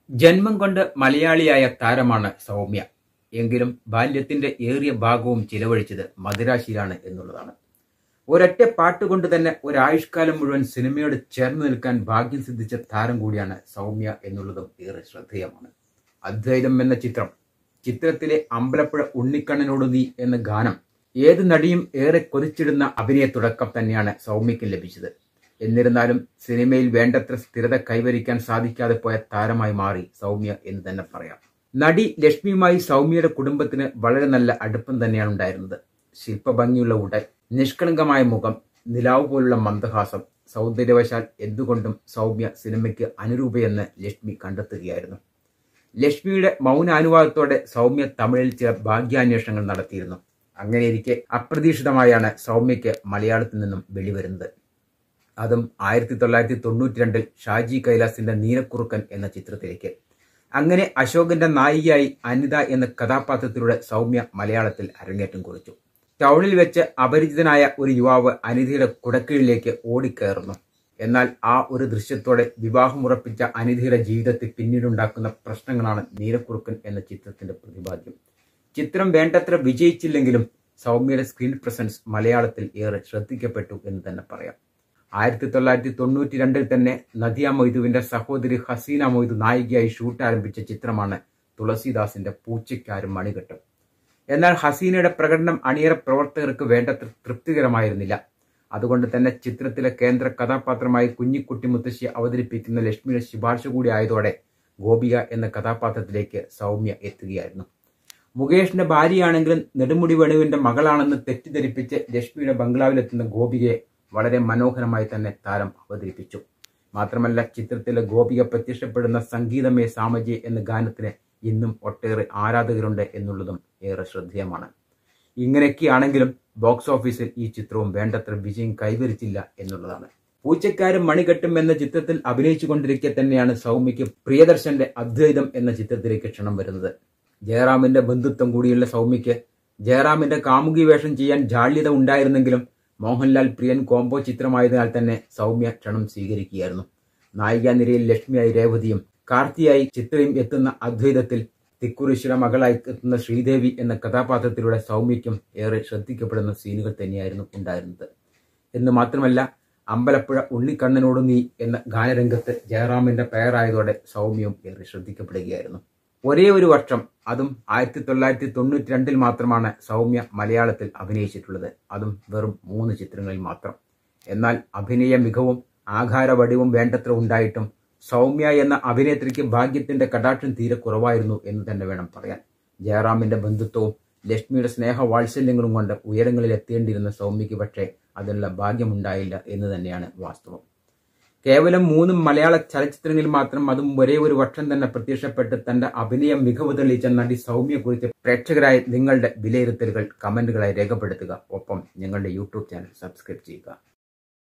ജന്മം കൊണ്ട് മലയാളിയായ താരമാണ് സൗമ്യ എങ്കിലും ബാല്യത്തിന്റെ ഏറിയ ഭാഗവും ചിലവഴിച്ചത് മദിരാശിയിലാണ് എന്നുള്ളതാണ് ഒരൊറ്റ പാട്ടുകൊണ്ട് തന്നെ ഒരായുഷ്കാലം മുഴുവൻ സിനിമയോട് ചേർന്ന് നിൽക്കാൻ ഭാഗ്യം സിദ്ധിച്ച താരം കൂടിയാണ് സൗമ്യ എന്നുള്ളതും ഏറെ ശ്രദ്ധേയമാണ് അദ്വൈതം എന്ന ചിത്രം ചിത്രത്തിലെ അമ്പലപ്പുഴ ഉണ്ണിക്കണ്ണനോട് നീ എന്ന ഗാനം ഏത് നടിയും ഏറെ കൊതിച്ചിടുന്ന അഭിനയ തുടക്കം തന്നെയാണ് സൗമ്യയ്ക്ക് ലഭിച്ചത് എന്നിരുന്നാലും സിനിമയിൽ വേണ്ടത്ര സ്ഥിരത കൈവരിക്കാൻ സാധിക്കാതെ പോയ താരമായി മാറി സൗമ്യ എന്ന് തന്നെ പറയാം നടി ലക്ഷ്മിയുമായി സൗമ്യയുടെ കുടുംബത്തിന് വളരെ നല്ല അടുപ്പം തന്നെയാണ് ഉണ്ടായിരുന്നത് ശില്പഭംഗിയുള്ള ഉടൽ നിഷ്കളങ്കമായ മുഖം നിലാവ് പോലുള്ള മന്ദഹാസം സൗന്ദര്യവശാൽ എന്തുകൊണ്ടും സൗമ്യ സിനിമയ്ക്ക് അനുരൂപയെന്ന് ലക്ഷ്മി കണ്ടെത്തുകയായിരുന്നു ലക്ഷ്മിയുടെ മൗനാനുവാദത്തോടെ സൗമ്യ തമിഴിൽ ചില ഭാഗ്യാന്വേഷണങ്ങൾ നടത്തിയിരുന്നു അങ്ങനെയിരിക്കെ അപ്രതീക്ഷിതമായാണ് സൗമ്യയ്ക്ക് മലയാളത്തിൽ നിന്നും വെളിവരുന്നത് അതും ആയിരത്തി തൊള്ളായിരത്തി തൊണ്ണൂറ്റി രണ്ടിൽ ഷാജി കൈലാസിന്റെ നീലക്കുറുക്കൻ എന്ന ചിത്രത്തിലേക്ക് അങ്ങനെ അശോകന്റെ നായികയായി അനിത എന്ന കഥാപാത്രത്തിലൂടെ സൗമ്യ മലയാളത്തിൽ അരങ്ങേറ്റം കുറിച്ചു ടൗണിൽ വെച്ച് അപരിചിതനായ ഒരു യുവാവ് അനിതയുടെ കുടക്കീഴിലേക്ക് ഓടിക്കയറുന്നു എന്നാൽ ആ ഒരു ദൃശ്യത്തോടെ വിവാഹമുറപ്പിച്ച അനിതയുടെ ജീവിതത്തിൽ പിന്നീടുണ്ടാക്കുന്ന പ്രശ്നങ്ങളാണ് നീലക്കുറുക്കൻ എന്ന ചിത്രത്തിന്റെ പ്രതിപാദ്യം ചിത്രം വേണ്ടത്ര വിജയിച്ചില്ലെങ്കിലും സൗമ്യയുടെ സ്ക്രീൻ പ്രസൻസ് മലയാളത്തിൽ ഏറെ ശ്രദ്ധിക്കപ്പെട്ടു എന്ന് തന്നെ പറയാം ആയിരത്തി തൊള്ളായിരത്തി തൊണ്ണൂറ്റി രണ്ടിൽ തന്നെ നദിയ മൊയ്തുവിന്റെ സഹോദരി ഹസീന മൊയ്തു നായികയായി ഷൂട്ട് ആരംഭിച്ച ചിത്രമാണ് തുളസിദാസിന്റെ പൂച്ചയ്ക്കാരും മണികെട്ടും എന്നാൽ ഹസീനയുടെ പ്രകടനം അണിയറ പ്രവർത്തകർക്ക് വേണ്ടത്ര തൃപ്തികരമായിരുന്നില്ല അതുകൊണ്ട് തന്നെ ചിത്രത്തിലെ കേന്ദ്ര കഥാപാത്രമായി കുഞ്ഞിക്കുട്ടി മുത്തശ്ശി അവതരിപ്പിക്കുന്ന ലക്ഷ്മിയുടെ ശുപാർശ കൂടി ആയതോടെ ഗോപിക എന്ന കഥാപാത്രത്തിലേക്ക് സൗമ്യ എത്തുകയായിരുന്നു മുകേഷിന്റെ ഭാര്യയാണെങ്കിലും നെടുമുടി വേണുവിന്റെ മകളാണെന്ന് തെറ്റിദ്ധരിപ്പിച്ച് ലക്ഷ്മിയുടെ ബംഗ്ലാവിലെത്തുന്ന ഗോപികയെ വളരെ മനോഹരമായി തന്നെ താരം അവതരിപ്പിച്ചു മാത്രമല്ല ചിത്രത്തിലെ ഗോപിക പ്രത്യക്ഷപ്പെടുന്ന സംഗീതമേ സാമജി എന്ന ഗാനത്തിന് ഇന്നും ഒട്ടേറെ ആരാധകരുണ്ട് എന്നുള്ളതും ഏറെ ശ്രദ്ധേയമാണ് ഇങ്ങനെയൊക്കെയാണെങ്കിലും ബോക്സ് ഓഫീസിൽ ഈ ചിത്രവും വേണ്ടത്ര വിജയം കൈവരിച്ചില്ല എന്നുള്ളതാണ് പൂച്ചക്കാരും മണികെട്ടും എന്ന ചിത്രത്തിൽ അഭിനയിച്ചുകൊണ്ടിരിക്കെ തന്നെയാണ് സൗമ്യയ്ക്ക് പ്രിയദർശന്റെ അദ്വൈതം എന്ന ചിത്രത്തിലേക്ക് ക്ഷണം വരുന്നത് ജയറാമിന്റെ ബന്ധുത്വം കൂടിയുള്ള സൗമ്യയ്ക്ക് ജയറാമിന്റെ കാമുകി വേഷം ചെയ്യാൻ ജാള്യത ഉണ്ടായിരുന്നെങ്കിലും മോഹൻലാൽ പ്രിയൻ കോംബോ ചിത്രമായതിനാൽ തന്നെ സൗമ്യ ക്ഷണം സ്വീകരിക്കുകയായിരുന്നു നായികാ നിരയിൽ ലക്ഷ്മിയായി രേവതിയും കാർത്തിയായി ചിത്രയും എത്തുന്ന അദ്വൈതത്തിൽ തിക്കുറിശ്വര മകളായി എത്തുന്ന ശ്രീദേവി എന്ന കഥാപാത്രത്തിലൂടെ സൗമ്യയ്ക്കും ഏറെ ശ്രദ്ധിക്കപ്പെടുന്ന സീനുകൾ തന്നെയായിരുന്നു ഉണ്ടായിരുന്നത് എന്ന് മാത്രമല്ല അമ്പലപ്പുഴ ഉണ്ണിക്കണ്ണനോട് നീ എന്ന ഗാനരംഗത്ത് ജയറാമിന്റെ പേരായതോടെ സൗമ്യവും ഏറെ ശ്രദ്ധിക്കപ്പെടുകയായിരുന്നു ഒരേ ഒരു വർഷം അതും ആയിരത്തി തൊള്ളായിരത്തി തൊണ്ണൂറ്റി രണ്ടിൽ മാത്രമാണ് സൗമ്യ മലയാളത്തിൽ അഭിനയിച്ചിട്ടുള്ളത് അതും വെറും മൂന്ന് ചിത്രങ്ങളിൽ മാത്രം എന്നാൽ അഭിനയ മികവും ആഘാരവടിവും വേണ്ടത്ര ഉണ്ടായിട്ടും സൗമ്യ എന്ന അഭിനേത്രിക്ക് ഭാഗ്യത്തിന്റെ കടാക്ഷം തീരെ കുറവായിരുന്നു എന്ന് തന്നെ വേണം പറയാൻ ജയറാമിന്റെ ബന്ധുത്വവും ലക്ഷ്മിയുടെ സ്നേഹ വാത്സല്യങ്ങളും കൊണ്ട് ഉയരങ്ങളിൽ എത്തേണ്ടിയിരുന്ന സൗമ്യയ്ക്ക് പക്ഷേ അതിനുള്ള ഭാഗ്യമുണ്ടായില്ല എന്ന് തന്നെയാണ് വാസ്തവം കേവലം മൂന്ന് മലയാള ചലച്ചിത്രങ്ങളിൽ മാത്രം അതും ഒരേ ഒരു വർഷം തന്നെ പ്രത്യക്ഷപ്പെട്ട് തന്റെ അഭിനയ മികവ് തെളിയിച്ച നടി സൗമ്യ കുറിച്ച് പ്രേക്ഷകരായി നിങ്ങളുടെ വിലയിരുത്തലുകൾ കമന്റുകളായി രേഖപ്പെടുത്തുക ഒപ്പം ഞങ്ങളുടെ യൂട്യൂബ് ചാനൽ സബ്സ്ക്രൈബ് ചെയ്യുക